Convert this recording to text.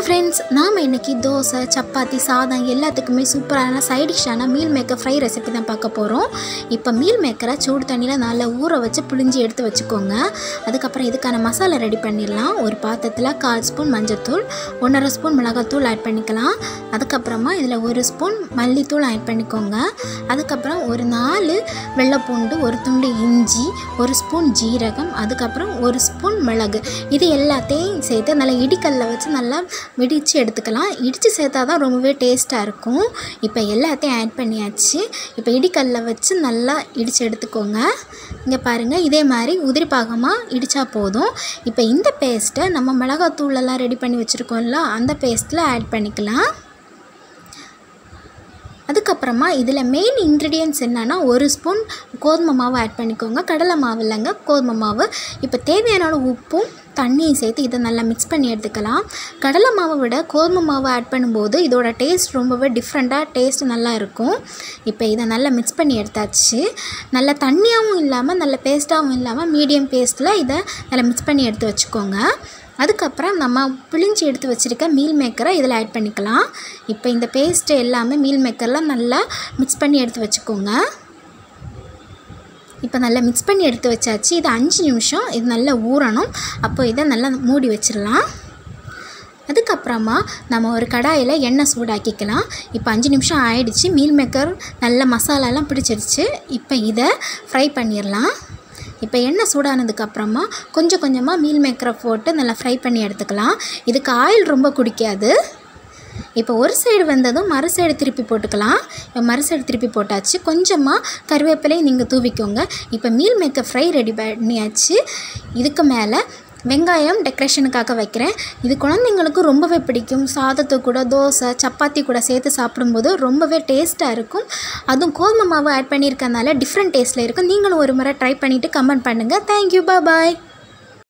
hello friends நாம் இன்னைக்கு தோசை சப்பாத்தி சாதம் எல்லாத்துக்குமே சூப்பரான சைட் டிஷ்ஷான மீல் மேக்கர் ஃப்ரை ரெசிபி தான் பார்க்க போகிறோம் இப்போ மீல் மேக்கரை சூடு தண்ணியில் நல்லா ஊற வச்சு புளிஞ்சி எடுத்து வச்சுக்கோங்க அதுக்கப்புறம் இதுக்கான மசாலா ரெடி பண்ணிடலாம் ஒரு பாத்திரத்தில் கால் ஸ்பூன் மஞ்சள்தூள் ஒன்றரை ஸ்பூன் மிளகாத்தூள் ஆட் பண்ணிக்கலாம் அதுக்கப்புறமா இதில் ஒரு ஸ்பூன் மல்லித்தூள் ஆட் பண்ணிக்கோங்க அதுக்கப்புறம் ஒரு நாலு வெள்ளைப்பூண்டு ஒரு துண்டு இஞ்சி ஒரு ஸ்பூன் ஜீரகம் அதுக்கப்புறம் ஒரு ஸ்பூன் மிளகு இது எல்லாத்தையும் சேர்த்து நல்லா இடிக்கல்ல வச்சு நல்லா இடித்து எடுத்துக்கலாம் இடித்து சேர்த்தா தான் ரொம்பவே டேஸ்ட்டாக இருக்கும் இப்போ எல்லாத்தையும் ஆட் பண்ணியாச்சு இப்போ இடிக்கல்ல வச்சு நல்லா இடித்து எடுத்துக்கோங்க இங்கே பாருங்கள் இதே மாதிரி உதிரி பாகமாக இடித்தா போதும் இப்போ இந்த பேஸ்ட்டை நம்ம மிளகாத்தூளெல்லாம் ரெடி பண்ணி வச்சுருக்கோம்ல அந்த பேஸ்ட்டில் ஆட் பண்ணிக்கலாம் அதுக்கப்புறமா இதில் மெயின் இன்க்ரீடியன்ட்ஸ் என்னென்னா ஒரு ஸ்பூன் கோதுமை மாவு ஆட் பண்ணிக்கோங்க கடலை மாவு இல்லைங்க கோதுமை மாவு இப்போ தேவையான அளவு உப்பும் தண்ணியும் சேர்த்து இதை நல்லா மிக்ஸ் பண்ணி எடுத்துக்கலாம் கடலை மாவை விட கோதுமை மாவு ஆட் பண்ணும்போது இதோட டேஸ்ட் ரொம்பவே டிஃப்ரெண்ட்டாக டேஸ்ட் நல்லா இருக்கும் இப்போ இதை நல்லா மிக்ஸ் பண்ணி எடுத்தாச்சு நல்லா தண்ணியாகவும் இல்லாமல் நல்ல பேஸ்ட்டாகவும் இல்லாமல் மீடியம் பேஸ்ட்டில் இதை நல்லா மிக்ஸ் பண்ணி எடுத்து வச்சுக்கோங்க அதுக்கப்புறம் நம்ம பிழிஞ்சு எடுத்து வச்சுருக்க மீல் மேக்கரை இதில் ஆட் பண்ணிக்கலாம் இப்போ இந்த பேஸ்ட்டு எல்லாமே மீல் மேக்கரில் நல்லா மிக்ஸ் பண்ணி எடுத்து வச்சுக்கோங்க இப்போ நல்லா மிக்ஸ் பண்ணி எடுத்து வச்சாச்சு இது அஞ்சு நிமிஷம் இது நல்லா ஊறணும் அப்போ இதை நல்லா மூடி வச்சிடலாம் அதுக்கப்புறமா நம்ம ஒரு கடாயில் எண்ணெய் சூடாக்கிக்கலாம் இப்போ அஞ்சு நிமிஷம் ஆயிடுச்சு மீல் மேக்கர் நல்ல மசாலாலாம் பிடிச்சிருச்சு இப்போ இதை ஃப்ரை பண்ணிடலாம் இப்போ எண்ணெய் சூடானதுக்கப்புறமா கொஞ்சம் கொஞ்சமாக மீல் மேக்கரை போட்டு நல்லா ஃப்ரை பண்ணி எடுத்துக்கலாம் இதுக்கு ஆயில் ரொம்ப குடிக்காது இப்போ ஒரு சைடு வந்ததும் மறு சைடு திருப்பி போட்டுக்கலாம் இப்போ மறு சைடு திருப்பி போட்டாச்சு கொஞ்சமாக கருவேப்பிலையும் நீங்கள் தூவிக்கோங்க இப்போ மீல் மேக்கர் ஃப்ரை ரெடி பண்ணியாச்சு இதுக்கு மேலே வெங்காயம் டெக்கரேஷனுக்காக வைக்கிறேன் இது குழந்தைங்களுக்கு ரொம்பவே பிடிக்கும் சாதத்து கூட தோசை சப்பாத்தி கூட சேர்த்து சாப்பிடும்போது ரொம்பவே டேஸ்ட்டாக இருக்கும் அதுவும் கோதுமை மாவு ஆட் பண்ணியிருக்கனால டிஃப்ரெண்ட் டேஸ்ட்டில் இருக்கும் நீங்களும் ஒரு முறை ட்ரை பண்ணிவிட்டு கமெண்ட் பண்ணுங்கள் தேங்க்யூ பாய்